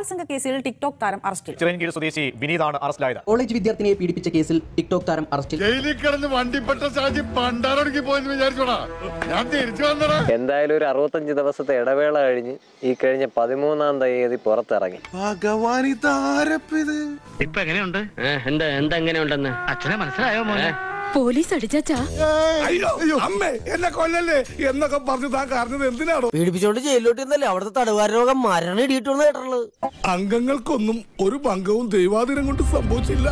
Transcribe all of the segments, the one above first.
ബലാത്സംഗ കേസിൽ ടിക്ടോക്ക് താരം അറസ്റ്റിൽ ചിറയൻകീഴ് സ്വദേശി വിനീതാണ് അറസ്റ്റിലായത് കോളേജ് വിദ്യാർത്ഥിനിയെ പീഡിപ്പിച്ച കേസിൽ ടിക്ടോക്ക് താരം അറസ്റ്റിൽ ജയിലിൽ കിടന്ന് വണ്ടിപ്പെട്ട ഷാജി പണ്ടാറൊടുക്കി പോയെന്ന് വിചാരിച്ചോടാ ഞാൻ തിരിച്ചു വന്നടാ എന്തായാലും ഒരു അറുപത്തഞ്ച് ദിവസത്തെ ഇടവേള കഴിഞ്ഞ് ഈ കഴിഞ്ഞ പതിമൂന്നാം തീയതി പുറത്തിറങ്ങി ഭഗവാൻ ഇതാരപ്പിത് ഇപ്പൊ എങ്ങനെയുണ്ട് എന്താ എന്താ എങ്ങനെയുണ്ടെന്ന് അച്ഛനെ മനസ്സിലായോ മോനെ പോലീസ് അടിച്ചാച്ചാ അയ്യോ അമ്മേ എന്നെ കൊല്ലല്ലേ എന്നൊക്കെ പറഞ്ഞു താൻ കാരണത് എന്തിനാണോ പീഡിപ്പിച്ചോണ്ട് ജയിലിലോട്ട് ഇന്നല്ലേ അവിടുത്തെ തടവുകാര രോഗം മരണം ഇടിയിട്ടുണ്ടെന്ന് കേട്ടുള്ളത് അംഗങ്ങൾക്കൊന്നും ഒരു ഭംഗവും ദൈവാധീനം കൊണ്ട് സംഭവിച്ചില്ല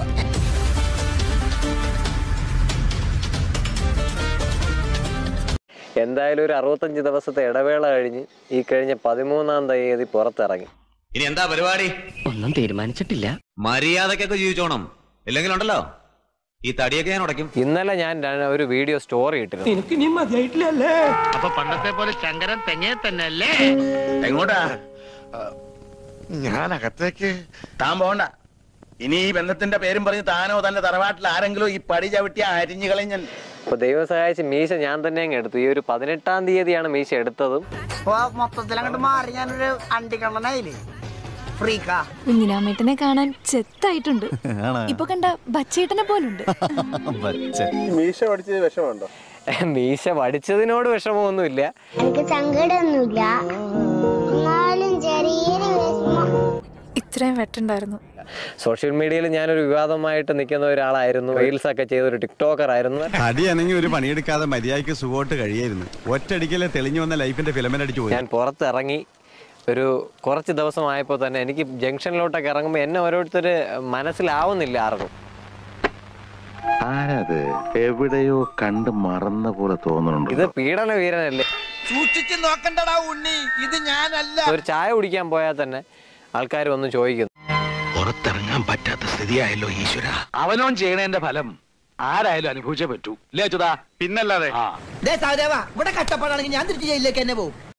എന്തായാലും ഒരു അറുപത്തഞ്ച് ദിവസത്തെ ഇടവേള കഴിഞ്ഞ് ഈ കഴിഞ്ഞ പതിമൂന്നാം തീയതി പുറത്തിറങ്ങി ഇനി എന്താ പരിപാടി ഒന്നും തീരുമാനിച്ചിട്ടില്ല മര്യാദക്കൊക്കെ ജീവിച്ചോണം ഇല്ലെങ്കിൽ ഉണ്ടല്ലോ ഈ തടിയൊക്കെ ഞാൻ ഉടയ്ക്കും ഇന്നലെ ഞാൻ ര- ഒരു വീഡിയോ സ്റ്റോറി ഇട്ടിരുന്നു അപ്പൊ പണ്ടത്തെ പോലെ ശങ്കരൻ തെങ്ങേ തന്നെ അല്ലേ എങ്ങോട്ടാ ഞാൻ അകത്തേക്ക് താൻ പോണ്ട ഇനി ഈ ബന്ധത്തിന്റെ പേരും പറഞ്ഞ് താനോ തന്റെ തറവാട്ടിൽ ആരെങ്കിലും ഈ പടി ചവിട്ടി അരിഞ്ഞു കളഞ്ഞൻ അപ്പൊ ദൈവം സഹായിച്ച് മീശ ഞാൻ തന്നെ അങ്ങ് എടുത്തു ഈ ഒരു പതിനെട്ടാം തീയതിയാണ് മീശ എടുത്തതും മൊത്തത്തിൽ അങ്ങോട്ട് മാറി ഞാനൊരു അണ്ടിക്കണ്ണനായില്ലേ ഫ്രീക്കാ കുഞ്ഞിനാമേട്ടനെ കാണാൻ ചെത്തായിട്ടുണ്ട് ഇപ്പൊ കണ്ട ബച്ചേട്ടനെ പോലുണ്ട് മീശ പഠിച്ചതിനോട് വിഷമമൊന്നുമില്ല എനിക്ക് സങ്കടമൊന്നുമില്ല എന്നാലും ചെറിയൊരു വിഷമം ഇത്രയും വെട്ടുണ്ടായിരുന്നു സോഷ്യൽ മീഡിയയിൽ ഞാനൊരു വിവാദമായിട്ട് നിൽക്കുന്ന ഒരാളായിരുന്നു റീൽസ് ഒക്കെ ചെയ്ത ഒരു ടിക്ടോക്കർ ആയിരുന്നു അടിയാണെങ്കിൽ ഒരു പണിയെടുക്കാതെ മര്യാദയ്ക്ക് സുഖമായിട്ട് കഴിയായിരുന്നു ഒറ്റയടിക്കലെ തെളിഞ്ഞു വന്ന ലൈഫിന്റെ ഫിലമെന്റ് അടിച്ചു പോയി ഞാൻ പുറത്തിറങ്ങി ഒരു കുറച്ച് ദിവസമായപ്പോൾ തന്നെ എനിക്ക് ജംഗ്ഷനിലോട്ടൊക്കെ ഇറങ്ങുമ്പോൾ എന്നെ ഓരോരുത്തർ മനസ്സിലാവുന്നില്ല ആർക്കും ആരത് എവിടെയോ കണ്ട് മറന്ന പോലെ തോന്നുന്നുണ്ട് ഇത് പീഡന വീരനല്ലേ സൂക്ഷിച്ച് നോക്കണ്ടടാ ഉണ്ണി ഇത് ഞാനല്ല ഒരു ചായ കുടിക്കാൻ പോയാൽ തന്നെ ആൾക്കാർ വന്ന് ചോദിക്കുന്നു പുറത്തിറങ്ങാൻ പറ്റാത്ത സ്ഥിതിയായല്ലോ ഈശ്വര അവനോൻ ചെയ്യണേന്റെ ഫലം ആരായാലും അനുഭവിച്ചേ പറ്റൂ ഇല്ലേ അച്യുതാ പിന്നല്ലാതെ ഇവിടെ കഷ്ടപ്പാടാണെങ്കിൽ ഞാൻ തിരിച്ച് ജയിലിലേക്ക് തന്നെ പോകും